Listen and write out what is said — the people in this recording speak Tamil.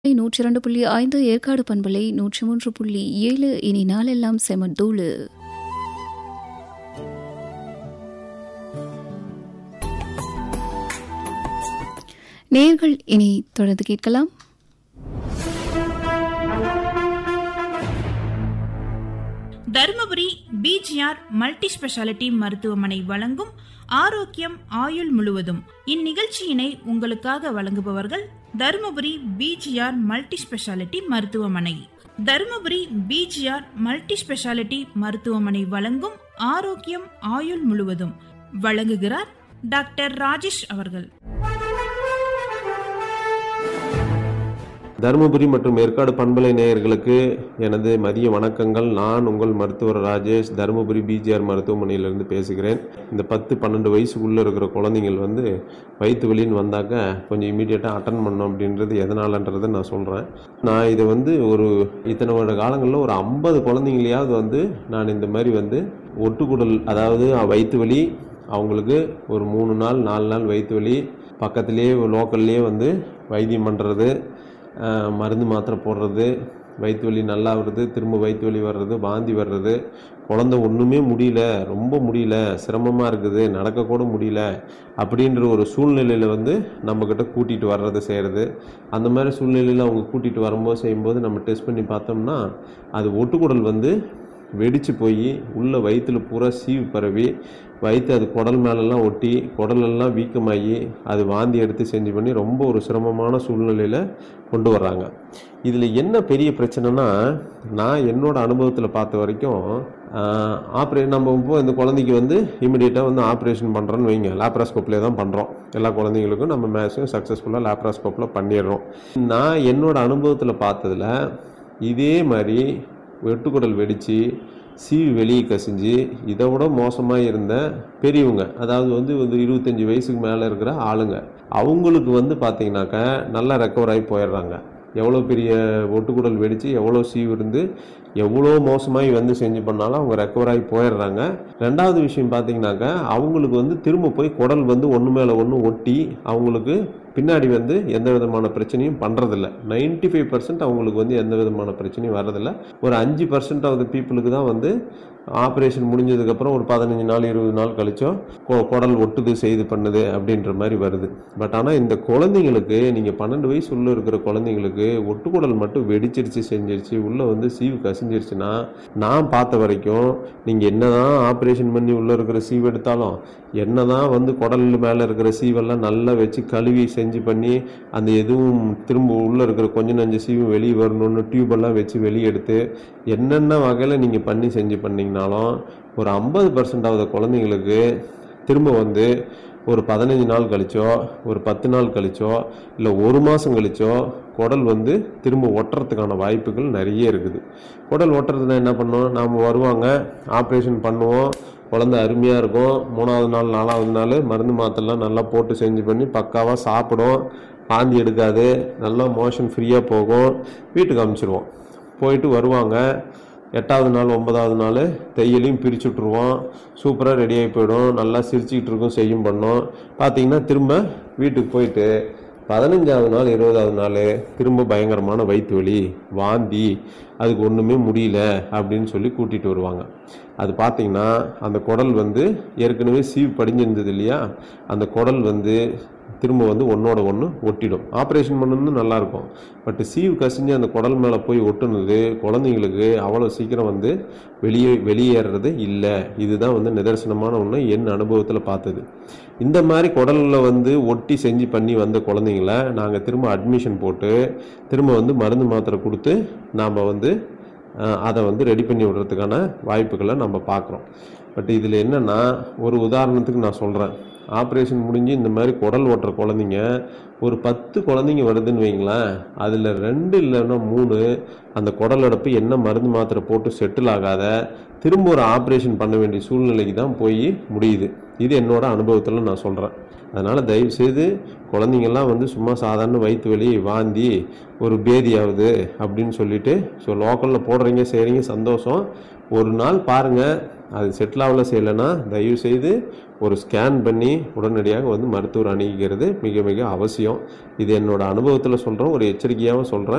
நூற்றி இரண்டு புள்ளி ஐந்து ஏற்காடு பண்பலை நூற்றி மூன்று புள்ளி ஏழு இனி நாளெல்லாம் செமத்தூளு நேர்கள் இனி தொடர்ந்து கேட்கலாம் தருமபுரி பிஜிஆர் மல்டி ஸ்பெஷாலிட்டி மருத்துவமனை வழங்கும் ஆரோக்கியம் ஆயுள் முழுவதும் இந்நிகழ்ச்சியினை உங்களுக்காக வழங்குபவர்கள் தருமபுரி பிஜிஆர் மல்டி ஸ்பெஷாலிட்டி மருத்துவமனை தருமபுரி பிஜிஆர் மல்டி ஸ்பெஷாலிட்டி மருத்துவமனை வழங்கும் ஆரோக்கியம் ஆயுள் முழுவதும் வழங்குகிறார் டாக்டர் ராஜேஷ் அவர்கள் தருமபுரி மற்றும் ஏற்காடு பண்பலை நேயர்களுக்கு எனது மதிய வணக்கங்கள் நான் உங்கள் மருத்துவர் ராஜேஷ் தருமபுரி பிஜிஆர் மருத்துவமனையிலிருந்து பேசுகிறேன் இந்த பத்து பன்னெண்டு வயசுக்குள்ளே இருக்கிற குழந்தைங்கள் வந்து வயிற்று வலின்னு வந்தாக்க கொஞ்சம் இமீடியட்டாக அட்டன் பண்ணோம் அப்படின்றது எதனாலன்றதை நான் சொல்கிறேன் நான் இதை வந்து ஒரு இத்தனை வருட காலங்களில் ஒரு ஐம்பது குழந்தைங்களையாவது வந்து நான் இந்த மாதிரி வந்து ஒட்டுக்குடல் அதாவது வயிற்று வலி அவங்களுக்கு ஒரு மூணு நாள் நாலு நாள் வயிற்று வலி பக்கத்துலேயே லோக்கல்லையே வந்து வைத்தியம் பண்ணுறது மருந்து மாத்திரை போடுறது வயிற்று வலி நல்லா வருது திரும்ப வயிற்று வலி வர்றது வாந்தி வர்றது குழந்த ஒன்றுமே முடியல ரொம்ப முடியல சிரமமாக இருக்குது நடக்கக்கூட முடியல அப்படின்ற ஒரு சூழ்நிலையில் வந்து நம்மக்கிட்ட கூட்டிகிட்டு வர்றது செய்கிறது அந்த மாதிரி சூழ்நிலையில் அவங்க கூட்டிகிட்டு வரும்போது செய்யும்போது நம்ம டெஸ்ட் பண்ணி பார்த்தோம்னா அது ஒட்டுக்குடல் வந்து வெடித்து போய் உள்ள வயிற்றில் பூரா சீவு பரவி வயிற்று அது குடல் மேலெல்லாம் ஒட்டி குடலெல்லாம் வீக்கமாகி அது வாந்தி எடுத்து செஞ்சு பண்ணி ரொம்ப ஒரு சிரமமான சூழ்நிலையில் கொண்டு வர்றாங்க இதில் என்ன பெரிய பிரச்சனைனா நான் என்னோட அனுபவத்தில் பார்த்த வரைக்கும் ஆப்ரே நம்ம இப்போ இந்த குழந்தைக்கு வந்து இமிடியேட்டாக வந்து ஆப்ரேஷன் பண்ணுறோன்னு வைங்க லேப்ராஸ்கோப்லேயே தான் பண்ணுறோம் எல்லா குழந்தைங்களுக்கும் நம்ம மேக்ஸிமம் சக்ஸஸ்ஃபுல்லாக லேப்ராஸ்கோப்பில் பண்ணிடுறோம் நான் என்னோட அனுபவத்தில் பார்த்ததில் இதே மாதிரி வெட்டுக்குடல் வெடித்து சீவி வெளியே கசிஞ்சு இதை விட மோசமாக இருந்த பெரியவங்க அதாவது வந்து ஒரு இருபத்தஞ்சி வயசுக்கு மேலே இருக்கிற ஆளுங்க அவங்களுக்கு வந்து பார்த்திங்கனாக்கா நல்லா ரெக்கவர் ஆகி போயிடுறாங்க எவ்வளோ பெரிய ஒட்டுக்குடல் வெடித்து எவ்வளோ சீவு இருந்து எவ்வளோ மோசமாகி வந்து செஞ்சு பண்ணாலும் அவங்க ரெக்கவர் ஆகி போயிடுறாங்க ரெண்டாவது விஷயம் பார்த்தீங்கன்னாக்கா அவங்களுக்கு வந்து திரும்ப போய் குடல் வந்து ஒன்று மேலே ஒன்று ஒட்டி அவங்களுக்கு பின்னாடி வந்து எந்த விதமான பிரச்சனையும் பண்ணுறதில்ல நைன்டி ஃபைவ் பர்சன்ட் அவங்களுக்கு வந்து எந்த விதமான பிரச்சனையும் வர்றதில்ல ஒரு அஞ்சு பர்சன்ட் ஆஃப் த பீப்புளுக்கு தான் வந்து ஆப்ரேஷன் முடிஞ்சதுக்கப்புறம் ஒரு பதினஞ்சு நாள் இருபது நாள் கழிச்சோ குடல் ஒட்டுது செய்து பண்ணுது அப்படின்ற மாதிரி வருது பட் ஆனால் இந்த குழந்தைங்களுக்கு நீங்கள் பன்னெண்டு வயசு உள்ளே இருக்கிற குழந்தைங்களுக்கு ஒட்டுக்குடல் மட்டும் வெடிச்சிருச்சு செஞ்சிருச்சு உள்ளே வந்து சீவு கசிஞ்சிருச்சுன்னா நான் பார்த்த வரைக்கும் நீங்கள் என்னதான் ஆப்ரேஷன் பண்ணி உள்ளே இருக்கிற சீவு எடுத்தாலும் என்னதான் வந்து குடல் மேலே இருக்கிற சீவெல்லாம் நல்லா வச்சு கழுவி செஞ்சு பண்ணி அந்த எதுவும் திரும்ப உள்ளே இருக்கிற கொஞ்சம் நஞ்சு சீவும் வெளியே வரணும்னு டியூபெல்லாம் வச்சு வெளியே எடுத்து என்னென்ன வகையில் நீங்கள் பண்ணி செஞ்சு பண்ணிங்கனாலும் ஒரு ஐம்பது பர்சன்டாவது குழந்தைங்களுக்கு திரும்ப வந்து ஒரு பதினஞ்சு நாள் கழிச்சோ ஒரு பத்து நாள் கழிச்சோ இல்லை ஒரு மாதம் கழிச்சோ குடல் வந்து திரும்ப ஒட்டுறதுக்கான வாய்ப்புகள் நிறைய இருக்குது குடல் ஒட்டுறதுனா என்ன பண்ணோம் நாம் வருவாங்க ஆப்ரேஷன் பண்ணுவோம் குழந்த அருமையாக இருக்கும் மூணாவது நாள் நாலாவது நாள் மருந்து மாத்திரெல்லாம் நல்லா போட்டு செஞ்சு பண்ணி பக்காவாக சாப்பிடும் பாந்தி எடுக்காது நல்லா மோஷன் ஃப்ரீயாக போகும் வீட்டுக்கு அனுப்பிச்சிடுவோம் போயிட்டு வருவாங்க எட்டாவது நாள் ஒன்பதாவது நாள் தையலையும் பிரித்து விட்ருவோம் சூப்பராக ரெடியாகி போயிடும் நல்லா சிரிச்சுக்கிட்டு இருக்கும் செய்யும் பண்ணோம் பார்த்தீங்கன்னா திரும்ப வீட்டுக்கு போயிட்டு பதினஞ்சாவது நாள் இருபதாவது நாள் திரும்ப பயங்கரமான வயிற்று வலி வாந்தி அதுக்கு ஒன்றுமே முடியல அப்படின்னு சொல்லி கூட்டிகிட்டு வருவாங்க அது பார்த்திங்கன்னா அந்த குடல் வந்து ஏற்கனவே சீவ் படிஞ்சிருந்தது இல்லையா அந்த குடல் வந்து திரும்ப வந்து ஒன்றோட ஒன்று ஒட்டிடும் ஆப்ரேஷன் பண்ணணும் நல்லாயிருக்கும் பட் சீவ் கசிஞ்சு அந்த குடல் மேலே போய் ஒட்டுனது குழந்தைங்களுக்கு அவ்வளோ சீக்கிரம் வந்து வெளியே வெளியேறது இல்லை இதுதான் வந்து நிதர்சனமான ஒன்று என் அனுபவத்தில் பார்த்தது இந்த மாதிரி குடலில் வந்து ஒட்டி செஞ்சு பண்ணி வந்த குழந்தைங்கள நாங்கள் திரும்ப அட்மிஷன் போட்டு திரும்ப வந்து மருந்து மாத்திரை கொடுத்து நாம் வந்து அதை வந்து ரெடி பண்ணி விடுறதுக்கான வாய்ப்புகளை நம்ம பார்க்குறோம் பட் இதில் என்னென்னா ஒரு உதாரணத்துக்கு நான் சொல்கிறேன் ஆப்ரேஷன் முடிஞ்சு இந்த மாதிரி குடல் ஓட்டுற குழந்தைங்க ஒரு பத்து குழந்தைங்க வருதுன்னு வைங்களேன் அதில் ரெண்டு இல்லைன்னா மூணு அந்த குடல் அடப்பு என்ன மருந்து மாத்திரை போட்டு செட்டில் ஆகாத திரும்ப ஒரு ஆப்ரேஷன் பண்ண வேண்டிய சூழ்நிலைக்கு தான் போய் முடியுது இது என்னோட அனுபவத்தில் நான் சொல்கிறேன் அதனால் தயவுசெய்து குழந்தைங்கள்லாம் வந்து சும்மா சாதாரண வயிற்று வலி வாந்தி ஒரு பேதியாகுது அப்படின்னு சொல்லிட்டு ஸோ லோக்கலில் போடுறீங்க செய்கிறீங்க சந்தோஷம் ஒரு நாள் பாருங்கள் அது செட்டில் ஆகல செய்யலைன்னா தயவுசெய்து ஒரு ஸ்கேன் பண்ணி உடனடியாக வந்து மருத்துவர் அணுகிக்கிறது மிக மிக அவசியம் இது என்னோட அனுபவத்தில் சொல்கிறேன் ஒரு எச்சரிக்கையாகவும் சொல்கிறேன்